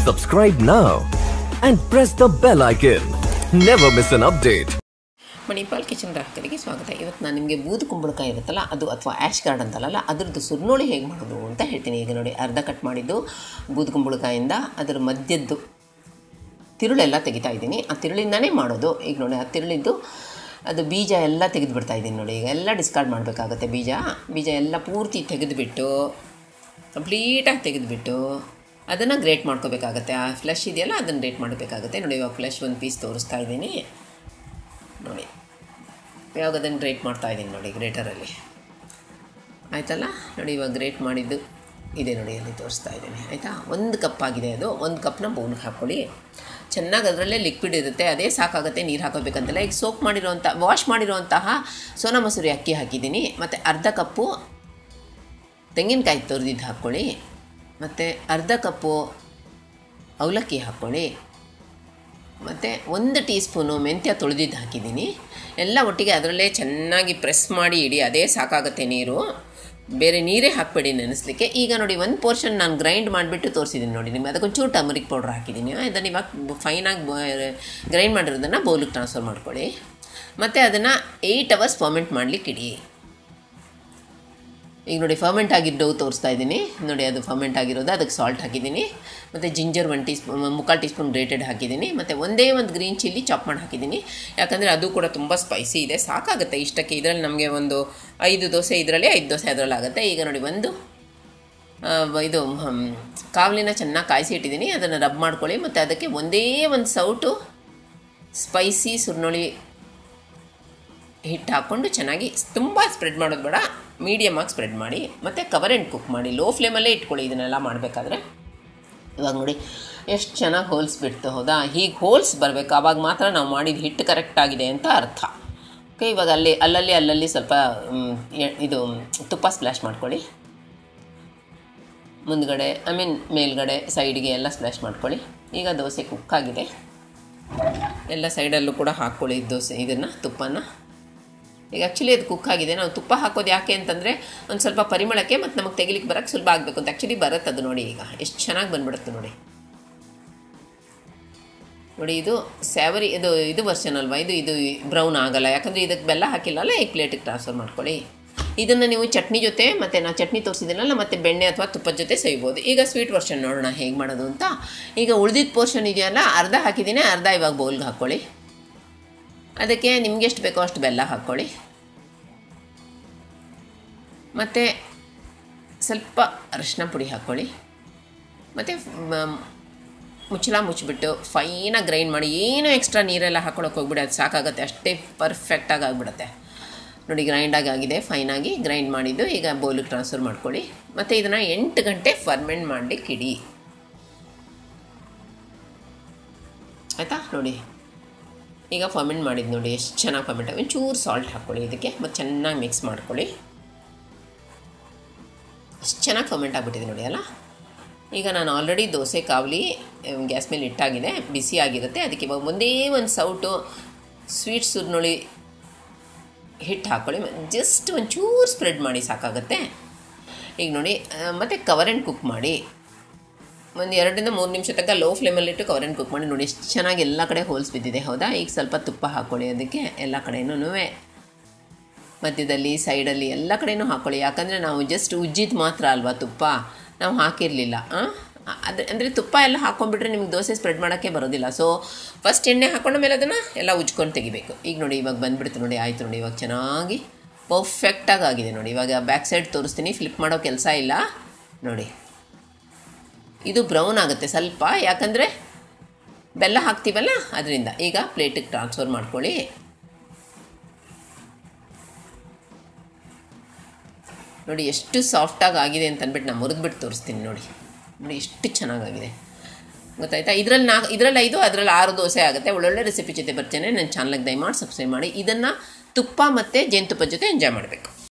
Subscribe now and press the bell icon. Never miss an update. Manipal kitchen ಗ್ರಾಹಕರಿಗೆ ಸ್ವಾಗತ ಇವತ್ತು ನಾನು ನಿಮಗೆ ಬೂದು ಕುಂಬಳಕಾಯಿ ಇರುತ್ತಲ್ಲ ಅದು ಅಥವಾ ಆ್ಯಶ್ ಗಾರ್ಡ್ ಅಂತಲ್ಲ ಅದ್ರದ್ದು ಸುರ್ನೋಳಿ ಹೇಗೆ ಮಾಡೋದು ಅಂತ ಹೇಳ್ತೀನಿ ಈಗ ನೋಡಿ ಅರ್ಧ ಕಟ್ ಮಾಡಿದ್ದು ಬೂದು ಕುಂಬಳಕಾಯಿಂದ ಅದರ ಮಧ್ಯದ್ದು ತಿರುಳೆಲ್ಲ ತೆಗಿತಾ ಇದ್ದೀನಿ ಆ ತಿರುಳಿಂದನೇ ಮಾಡೋದು ಈಗ ನೋಡಿ ಆ ತಿರುಳಿದ್ದು ಅದು ಬೀಜ ಎಲ್ಲ ತೆಗೆದು ಬಿಡ್ತಾ ಇದ್ದೀನಿ ನೋಡಿ ಈಗ ಎಲ್ಲ ಡಿಸ್ಕಾರ್ಡ್ ಮಾಡಬೇಕಾಗತ್ತೆ ಬೀಜ ಬೀಜ ಎಲ್ಲ ಪೂರ್ತಿ ತೆಗೆದುಬಿಟ್ಟು ಕಂಪ್ಲೀಟಾಗಿ ತೆಗೆದುಬಿಟ್ಟು ಅದನ್ನು ಗ್ರೇಟ್ ಮಾಡ್ಕೋಬೇಕಾಗತ್ತೆ ಆ ಫ್ಲೆಶ್ ಇದೆಯಲ್ಲ ಅದನ್ನು ಗ್ರೇಟ್ ಮಾಡಬೇಕಾಗುತ್ತೆ ನೋಡಿ ಇವಾಗ ಫ್ಲೆಶ್ ಒಂದು ಪೀಸ್ ತೋರಿಸ್ತಾ ಇದ್ದೀನಿ ನೋಡಿ ಇವಾಗ ಅದನ್ನು ಗ್ರೇಟ್ ಮಾಡ್ತಾ ಇದ್ದೀನಿ ನೋಡಿ ಗ್ರೇಟರಲ್ಲಿ ಆಯ್ತಲ್ಲ ನೋಡಿ ಇವಾಗ ಗ್ರೇಟ್ ಮಾಡಿದ್ದು ಇದೆ ನೋಡಿ ಅಲ್ಲಿ ತೋರಿಸ್ತಾ ಇದ್ದೀನಿ ಆಯಿತಾ ಒಂದು ಕಪ್ ಆಗಿದೆ ಅದು ಒಂದು ಕಪ್ನ ಬೌಲ್ಗೆ ಹಾಕ್ಕೊಳ್ಳಿ ಚೆನ್ನಾಗಿ ಅದರಲ್ಲೇ ಲಿಕ್ವಿಡ್ ಇರುತ್ತೆ ಅದೇ ಸಾಕಾಗುತ್ತೆ ನೀರು ಹಾಕೋಬೇಕಂತಲ್ಲ ಈಗ ಸೋಪ್ ಮಾಡಿರೋಂಥ ವಾಶ್ ಮಾಡಿರೋಂತಹ ಸೋನಾ ಮಸೂರಿ ಅಕ್ಕಿ ಹಾಕಿದ್ದೀನಿ ಮತ್ತು ಅರ್ಧ ಕಪ್ಪು ತೆಂಗಿನಕಾಯಿ ತುರಿದಿದ್ದು ಹಾಕ್ಕೊಳ್ಳಿ ಮತ್ತು ಅರ್ಧ ಕಪ್ಪು ಅವಲಕ್ಕಿ ಹಾಕ್ಕೊಳ್ಳಿ ಮತ್ತು ಒಂದು ಟೀ ಸ್ಪೂನು ಮೆಂತ್ಯ ತೊಳೆದಿದ್ದು ಹಾಕಿದ್ದೀನಿ ಎಲ್ಲ ಒಟ್ಟಿಗೆ ಅದರಲ್ಲೇ ಚೆನ್ನಾಗಿ ಪ್ರೆಸ್ ಮಾಡಿ ಇಡಿ ಅದೇ ಸಾಕಾಗುತ್ತೆ ನೀರು ಬೇರೆ ನೀರೇ ಹಾಕಬೇಡಿ ನೆನೆಸ್ಲಿಕ್ಕೆ ಈಗ ನೋಡಿ ಒಂದು ಪೋರ್ಷನ್ ನಾನು ಗ್ರೈಂಡ್ ಮಾಡಿಬಿಟ್ಟು ತೋರಿಸಿದ್ದೀನಿ ನೋಡಿ ನಿಮಗೆ ಅದಕ್ಕೊಂಚೂರು ಟರ್ಮರಿಕ್ ಪೌಡ್ರ್ ಹಾಕಿದ್ದೀನಿ ಅದನ್ನು ಇವಾಗ ಫೈನಾಗಿ ಗ್ರೈಂಡ್ ಮಾಡಿರೋದನ್ನು ಬೌಲಿಗೆ ಟ್ರಾನ್ಸ್ಫರ್ ಮಾಡ್ಕೊಳ್ಳಿ ಮತ್ತು ಅದನ್ನು ಏಯ್ಟ್ ಅವರ್ಸ್ ಫರ್ಮೆಂಟ್ ಮಾಡಲಿಕ್ಕೆ ಇಡಿ ಈಗ ನೋಡಿ ಫರ್ಮೆಂಟ್ ಆಗಿದ್ದು ತೋರಿಸ್ತಾ ಇದ್ದೀನಿ ನೋಡಿ ಅದು ಫರ್ಮೆಂಟ್ ಆಗಿರೋದು ಅದಕ್ಕೆ ಸಾಲ್ಟ್ ಹಾಕಿದ್ದೀನಿ ಮತ್ತು ಜಿಂಜರ್ ಒನ್ ಟೀ ಸ್ಪೂನ್ ಮುಕ್ಕಾಲು ಟೀ ಸ್ಪೂನ್ ಗ್ರೇಟೆಡ್ ಹಾಕಿದ್ದೀನಿ ಮತ್ತು ಒಂದೇ ಒಂದು ಗ್ರೀನ್ ಚಿಲ್ಲಿ ಚಾಪ್ ಮಾಡಿ ಹಾಕಿದ್ದೀನಿ ಯಾಕಂದರೆ ಅದು ಕೂಡ ತುಂಬ ಸ್ಪೈಸಿ ಇದೆ ಸಾಕಾಗುತ್ತೆ ಇಷ್ಟಕ್ಕೆ ಇದರಲ್ಲಿ ನಮಗೆ ಒಂದು ಐದು ದೋಸೆ ಇದರಲ್ಲಿ ಐದು ದೋಸೆ ಅದರಲ್ಲಿ ಆಗುತ್ತೆ ಈಗ ನೋಡಿ ಒಂದು ಆ, ಇದು ಹಮ್, ಕಾವಲಿನ ಚೆನ್ನಾಗಿ ಕಾಯಿಸಿ ಇಟ್ಟಿದ್ದೀನಿ ಅದನ್ನು ರಬ್ ಮಾಡ್ಕೊಳ್ಳಿ ಮತ್ತು ಅದಕ್ಕೆ ಒಂದೇ ಒಂದು ಸೌಟು ಸ್ಪೈಸಿ ಸುರ್ನೊಳಿ ಹಿಟ್ಟು ಹಾಕ್ಕೊಂಡು ಚೆನ್ನಾಗಿ ತುಂಬ ಸ್ಪ್ರೆಡ್ ಮಾಡೋದು ಬೇಡ ಮೀಡಿಯಮ್ ಆಗಿ ಸ್ಪ್ರೆಡ್ ಮಾಡಿ ಮತ್ತು ಕವರ್ ಆ್ಯಂಡ್ ಕುಕ್ ಮಾಡಿ ಲೋ ಫ್ಲೇಮಲ್ಲೇ ಇಟ್ಕೊಳ್ಳಿ ಇದನ್ನೆಲ್ಲ ಮಾಡಬೇಕಾದ್ರೆ ಇವಾಗ ನೋಡಿ ಎಷ್ಟು ಚೆನ್ನಾಗಿ ಹೋಲ್ಸ್ ಬಿಡ್ತು ಹೌದಾ ಹೀಗೆ ಹೋಲ್ಸ್ ಬರಬೇಕು ಆವಾಗ ಮಾತ್ರ ನಾವು ಮಾಡಿದ ಹಿಟ್ಟು ಕರೆಕ್ಟ್ ಆಗಿದೆ ಅಂತ ಅರ್ಥ ಓಕೆ ಇವಾಗ ಅಲ್ಲಿ ಅಲ್ಲಲ್ಲಿ ಅಲ್ಲಲ್ಲಿ ಸ್ವಲ್ಪ ಮ್, ಎ- ಇದು ತುಪ್ಪ ಸ್ಪ್ಲ್ಯಾಶ್ ಮಾಡ್ಕೊಳ್ಳಿ ಮುಂದ್ಗಡೆ ಐ ಮೀನ್ ಮೇಲ್ಗಡೆ ಸೈಡ್ಗೆ ಎಲ್ಲ ಸ್ಪ್ಲ್ಯಾಶ್ ಮಾಡ್ಕೊಳ್ಳಿ ಈಗ ದೋಸೆ ಕುಕ್ ಆಗಿದೆ ಎಲ್ಲ ಸೈಡಲ್ಲೂ ಕೂಡ ಹಾಕ್ಕೊಳ್ಳಿ ದೋಸೆ ಇದನ್ನು ತುಪ್ಪನ ಈಗ ಆ್ಯಕ್ಚುಲಿ ಅದು ಕುಕ್ ಆಗಿದೆ ನಾವು ತುಪ್ಪ ಹಾಕೋದು ಯಾಕೆ ಅಂತಂದರೆ ಒಂದು ಸ್ವಲ್ಪ ಪರಿಮಳಕ್ಕೆ ಮತ್ತು ನಮಗೆ ತೆಗಿಲಿಕ್ಕೆ ಬರೋಕ್ಕೆ ಸುಲಭ ಆಗಬೇಕು ಅಂತ ಆ್ಯಕ್ಚುಲಿ ಬರುತ್ತೆ ಅದು ನೋಡಿ ಈಗ ಎಷ್ಟು ಚೆನ್ನಾಗಿ ಬಂದ್ಬಿಡುತ್ತೆ ನೋಡಿ ನೋಡಿ ಇದು ಸ್ಯಾವರಿ ಇದು ಇದು ವರ್ಷನ್ ಅಲ್ವಾ ಇದು ಇದು ಬ್ರೌನ್ ಆಗಲ್ಲ ಯಾಕಂದರೆ ಇದಕ್ಕೆ ಬೆಲ್ಲ ಹಾಕಿಲ್ಲಲ್ಲ ಈ ಪ್ಲೇಟಿಗೆ ಟ್ರಾನ್ಸ್ಫರ್ ಮಾಡ್ಕೊಳ್ಳಿ ಇದನ್ನು ನೀವು ಚಟ್ನಿ ಜೊತೆ ಮತ್ತು ನಾನು ಚಟ್ನಿ ತೋರಿಸಿದ್ದೀನಲ್ಲ ಮತ್ತು ಬೆಣ್ಣೆ ಅಥವಾ ತುಪ್ಪದ ಜೊತೆ ಸೇವ್ಬೋದು ಈಗ ಸ್ವೀಟ್ ವರ್ಷನ್ ನೋಡೋಣ ಹೇಗೆ ಮಾಡೋದು ಅಂತ ಈಗ ಉಳಿದಿದ್ದ ಪೋರ್ಷನ್ ಇದೆಯಲ್ಲ ಅರ್ಧ ಹಾಕಿದ್ದೀನಿ ಅರ್ಧ ಇವಾಗ ಬೌಲ್ಗೆ ಹಾಕ್ಕೊಳ್ಳಿ ಅದಕ್ಕೆ ನಿಮ್ಗೆ ಎಷ್ಟು ಬೇಕೋ ಅಷ್ಟು ಬೆಲ್ಲ ಹಾಕ್ಕೊಳ್ಳಿ ಮತ್ತು ಸ್ವಲ್ಪ ಅರಿಶಿನ ಪುಡಿ ಹಾಕ್ಕೊಳ್ಳಿ ಮತ್ತು ಮುಚ್ಚಳ ಮುಚ್ಚಿಬಿಟ್ಟು ಫೈನಾಗಿ ಗ್ರೈಂಡ್ ಮಾಡಿ ಏನೂ ಎಕ್ಸ್ಟ್ರಾ ನೀರೆಲ್ಲ ಹಾಕ್ಕೊಳಕ್ಕೆ ಹೋಗ್ಬಿಡಿ ಅದು ಸಾಕಾಗುತ್ತೆ ಅಷ್ಟೇ ಪರ್ಫೆಕ್ಟಾಗಿ ಆಗಿಬಿಡುತ್ತೆ ನೋಡಿ ಗ್ರೈಂಡಾಗಿ ಆಗಿದೆ ಫೈನಾಗಿ ಗ್ರೈಂಡ್ ಮಾಡಿದ್ದು ಈಗ ಬೌಲಿಗೆ ಟ್ರಾನ್ಸ್ಫರ್ ಮಾಡ್ಕೊಳ್ಳಿ ಮತ್ತು ಇದನ್ನು ಎಂಟು ಗಂಟೆ ಫರ್ಮೆಂಟ್ ಮಾಡಲಿಕ್ಕೆ ಇಡಿ ಆಯಿತಾ ನೋಡಿ ಈಗ ಫರ್ಮೆಂಟ್ ಮಾಡಿದ್ದು ನೋಡಿ ಎಷ್ಟು ಚೆನ್ನಾಗಿ ಫರ್ಮೆಂಟ್ ಆಗಿ ಒಂಚೂರು ಸಾಲ್ಟ್ ಹಾಕ್ಕೊಳ್ಳಿ ಇದಕ್ಕೆ ಮತ್ತು ಚೆನ್ನಾಗಿ ಮಿಕ್ಸ್ ಮಾಡ್ಕೊಳ್ಳಿ ಎಷ್ಟು ಚೆನ್ನಾಗಿ ಫರ್ಮೆಂಟ್ ಆಗಿಬಿಟ್ಟಿದೆ ನೋಡಿ ಅಲ್ಲ ಈಗ ನಾನು ಆಲ್ರೆಡಿ ದೋಸೆ ಕಾವಲಿ ಗ್ಯಾಸ್ ಮೇಲೆ ಇಟ್ಟಾಗಿದೆ ಬಿಸಿ ಆಗಿರುತ್ತೆ ಅದಕ್ಕೆ ಇವಾಗ ಒಂದೇ ಒಂದು ಸೌಟು ಸ್ವೀಟ್ ಸುರ್ನೊಳಿ ಹಿಟ್ಟು ಹಾಕ್ಕೊಳ್ಳಿ ಜಸ್ಟ್ ಒಂಚೂರು ಸ್ಪ್ರೆಡ್ ಮಾಡಿ ಸಾಕಾಗುತ್ತೆ ಈಗ ನೋಡಿ ಮತ್ತು ಕವರ್ ಆ್ಯಂಡ್ ಕುಕ್ ಮಾಡಿ ಒಂದು ಎರಡರಿಂದ ಮೂರು ನಿಮಿಷ ತನಕ ಲೋ ಫ್ಲೇಮಲ್ಲಿಟ್ಟು ಕವರ್ ಆ್ಯಂಡ್ ಕುಕ್ ಮಾಡಿ ನೋಡಿ ಎಷ್ಟು ಚೆನ್ನಾಗಿ ಎಲ್ಲ ಕಡೆ ಹೋಲ್ಸ್ ಬಿದ್ದಿದೆ ಹೌದಾ ಈಗ ಸ್ವಲ್ಪ ತುಪ್ಪ ಹಾಕ್ಕೊಳ್ಳಿ ಅದಕ್ಕೆ ಎಲ್ಲ ಕಡೆನೂ ಮಧ್ಯದಲ್ಲಿ ಸೈಡಲ್ಲಿ ಎಲ್ಲ ಕಡೆನೂ ಹಾಕ್ಕೊಳ್ಳಿ ಯಾಕಂದರೆ ನಾವು ಜಸ್ಟ್ ಉಜ್ಜಿದ್ದು ಮಾತ್ರ ಅಲ್ವಾ ತುಪ್ಪ ನಾವು ಹಾಕಿರಲಿಲ್ಲ ಅದು ಅಂದರೆ ತುಪ್ಪ ಎಲ್ಲ ಹಾಕ್ಕೊಂಡ್ಬಿಟ್ರೆ ನಿಮ್ಗೆ ದೋಸೆ ಸ್ಪ್ರೆಡ್ ಮಾಡೋಕ್ಕೆ ಬರೋದಿಲ್ಲ ಸೊ ಫಸ್ಟ್ ಎಣ್ಣೆ ಹಾಕೊಂಡ ಮೇಲೆ ಅದನ್ನು ಎಲ್ಲ ಉಜ್ಕೊಂಡು ತೆಗಿಬೇಕು ಈಗ ನೋಡಿ ಇವಾಗ ಬಂದುಬಿಡ್ತು ನೋಡಿ ಆಯಿತು ನೋಡಿ ಇವಾಗ ಚೆನ್ನಾಗಿ ಪರ್ಫೆಕ್ಟಾಗಿ ಆಗಿದೆ ನೋಡಿ ಇವಾಗ ಬ್ಯಾಕ್ ಸೈಡ್ ತೋರಿಸ್ತೀನಿ ಫ್ಲಿಪ್ ಮಾಡೋ ಕೆಲಸ ಇಲ್ಲ ನೋಡಿ ಇದು ಬ್ರೌನ್ ಆಗುತ್ತೆ ಸ್ವಲ್ಪ ಯಾಕಂದರೆ ಬೆಲ್ಲ ಹಾಕ್ತೀವಲ್ಲ ಅದರಿಂದ ಈಗ ಪ್ಲೇಟಿಗೆ ಟ್ರಾನ್ಸ್ಫರ್ ಮಾಡ್ಕೊಳ್ಳಿ ನೋಡಿ ಎಷ್ಟು ಸಾಫ್ಟಾಗಿ ಆಗಿದೆ ಅಂತ ಅಂದ್ಬಿಟ್ಟು ನಾನು ಮುರಿದ್ಬಿಟ್ಟು ತೋರಿಸ್ತೀನಿ ನೋಡಿ ನೋಡಿ ಎಷ್ಟು ಚೆನ್ನಾಗಾಗಿದೆ ಗೊತ್ತಾಯ್ತಾ ಇದರಲ್ಲಿ ನಾ ಇದರಲ್ಲಿ ಐದು ಅದರಲ್ಲಿ ಆರು ದೋಸೆ ಆಗುತ್ತೆ ಒಳ್ಳೊಳ್ಳೆ ರೆಸಿಪಿ ಜೊತೆ ಬರ್ತೇನೆ ನನ್ನ ಚಾನಲ್ಗೆ ದಯಮಾಡಿ ಸಬ್ಸ್ಕ್ರೈಬ್ ಮಾಡಿ ಇದನ್ನು ತುಪ್ಪ ಮತ್ತು ಜೇನುತುಪ್ಪದ ಜೊತೆ ಎಂಜಾಯ್ ಮಾಡಬೇಕು